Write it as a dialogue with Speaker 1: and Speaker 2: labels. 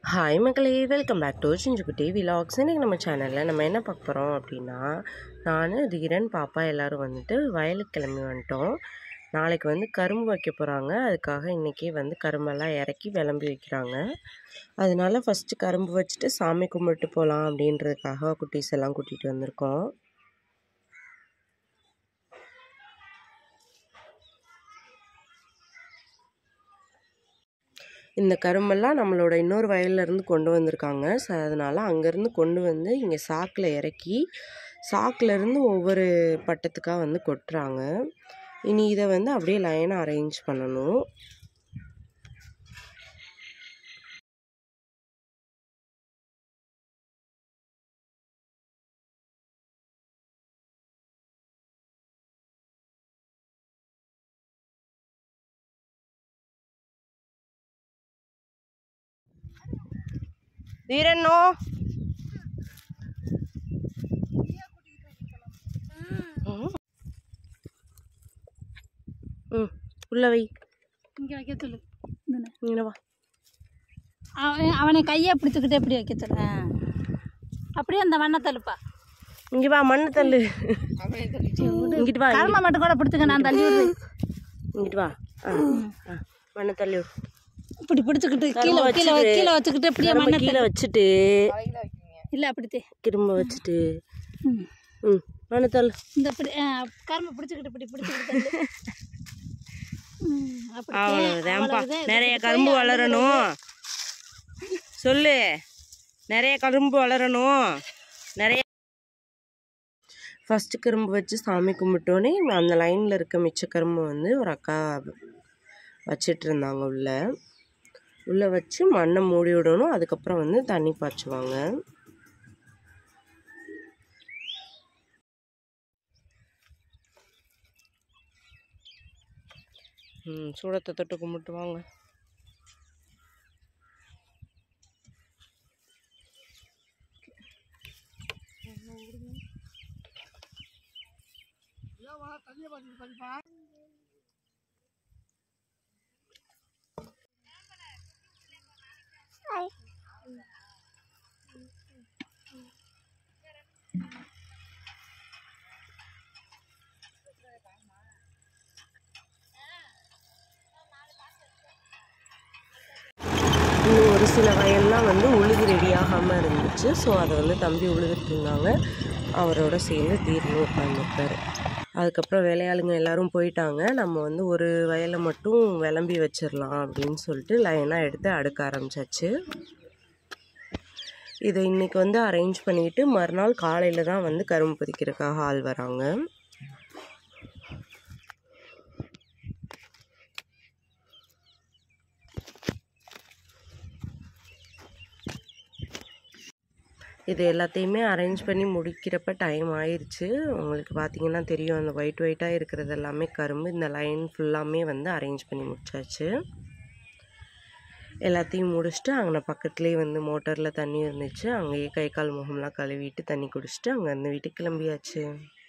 Speaker 1: Hi மக்களே welcome back to Chinchukutty vlogs இன்றைக்கி நம்ம சேனலில் நம்ம என்ன பார்க்க போகிறோம் அப்படின்னா நான் தீரன் பாப்பா எல்லோரும் வந்துட்டு வயலுக்கு கிளம்பி வந்துட்டோம் நாளைக்கு வந்து கரும்பு வைக்க போகிறாங்க அதுக்காக இன்றைக்கி வந்து கரும்பெல்லாம் இறக்கி விளம்பி வைக்கிறாங்க அதனால ஃபஸ்ட்டு கரும்பு வச்சுட்டு சாமி கும்பிட்டு போகலாம் அப்படின்றதுக்காக குட்டீஸ் எல்லாம் கூட்டிகிட்டு வந்திருக்கோம் இந்த கரும்பெல்லாம் நம்மளோட இன்னொரு வயல்ல இருந்து கொண்டு வந்திருக்காங்க ஸோ அதனால் அங்கேருந்து கொண்டு வந்து இங்கே சாக்கில் இறக்கி சாக்குல இருந்து ஒவ்வொரு பட்டத்துக்காக வந்து கொட்டுறாங்க இனி இதை வந்து அப்படியே லைனாக அரேஞ்ச் பண்ணணும் தீரண்ணோ ம் உள்ள வை
Speaker 2: இங்கே வைக்க சொல்லு
Speaker 1: இங்கே வா
Speaker 2: அவன் அவனை கையை பிடிச்சிக்கிட்டு எப்படி வைக்க சொல்லு ஆ. அப்படியே அந்த மண்ணை தள்ளுப்பா
Speaker 1: இங்கே வா மண்ணு தள்ளு இங்கிட்டு வா
Speaker 2: கருமை மட்டும் கூட பிடிச்சிக்க நான் தள்ளி விடுறேன்
Speaker 1: இங்கிட்டு வா ஆ ஆ மண்ணை தள்ளி விடு
Speaker 2: இப்படி பிடிச்சிக்கிட்டு கீழே கீழே வ- கீழே வச்சுக்கிட்டு அப்படியே
Speaker 1: நம்ம
Speaker 2: மண்ணை
Speaker 1: கீழே வச்சுட்டு
Speaker 2: இல்லை அப்படித்தே
Speaker 1: திரும்ப வச்சுட்டு
Speaker 2: ம்.
Speaker 1: ம் மண்ணை தள்ளு
Speaker 2: இந்த இப்படி ஆ, கரும்பை பிடிச்சிக்கிட்டு இப்படி பிடிச்சிக்கிட்டு தள்ளு. ம், அப்படி
Speaker 1: அவ்வளவுதான்ப்பா
Speaker 2: அவ்வளவுதான்.
Speaker 1: நிறைய கரும்பு வளரணும் சொல்லு நிறைய கரும்பு வளரணும் நிறைய ஃபஸ்ட்டு கரும்பு வச்சு சாமி கும்பிட்டோன்னே அந்த லைனில் இருக்க மிச்ச கரும்பு வந்து ஒரு அக்கா வச்சிட்டு இருந்தாங்க உள்ள உள்ளே வச்சு மண்ணை மூடி விடணும் அதுக்கப்புறம் வந்து தண்ணி பாய்ச்சுவாங்க ம் சூடத்தை தொட்டு கும்பிட்டு வாங்க இன்னும் ஒரு சில வயல்லாம் வந்து உழுது ரெடியாகாமல் இருந்துச்சு ஸோ அதை வந்து தம்பி உழுதுட்டு இருந்தாங்க அவரோட சேர்ந்து தீர்னு உட்காந்துருக்காரு அதுக்கப்புறம் வேலையாளுங்க எல்லாரும் போயிட்டாங்க நம்ம வந்து ஒரு வயலை மட்டும் விளம்பி வச்சிடலாம் அப்படின்னு சொல்லிட்டு லைனாக எடுத்து அடுக்க ஆரம்பிச்சாச்சு இதை இன்னைக்கு வந்து அரேஞ்ச் பண்ணிட்டு மறுநாள் காலையில் தான் வந்து கரும்பு பறிக்கிறதுக்காக ஆள் வராங்க இது எல்லாத்தையுமே அரேஞ்ச் பண்ணி முடிக்கிறப்ப டைம் ஆயிடுச்சு உங்களுக்கு பார்த்தீங்கன்னா தெரியும் அந்த ஒயிட் ஒயிட்டாக இருக்கிறது எல்லாமே கரும்பு இந்த லைன் ஃபுல்லாமே வந்து அரேஞ்ச் பண்ணி முடிச்சாச்சு எல்லாத்தையும் முடிச்சுட்டு அங்கே பக்கத்துலேயே வந்து மோட்டரில் தண்ணி இருந்துச்சு அங்கேயே கை கால் முகம்லாம் கழுவிட்டு தண்ணி குடிச்சிட்டு அங்கேருந்து வீட்டுக்கு கிளம்பியாச்சு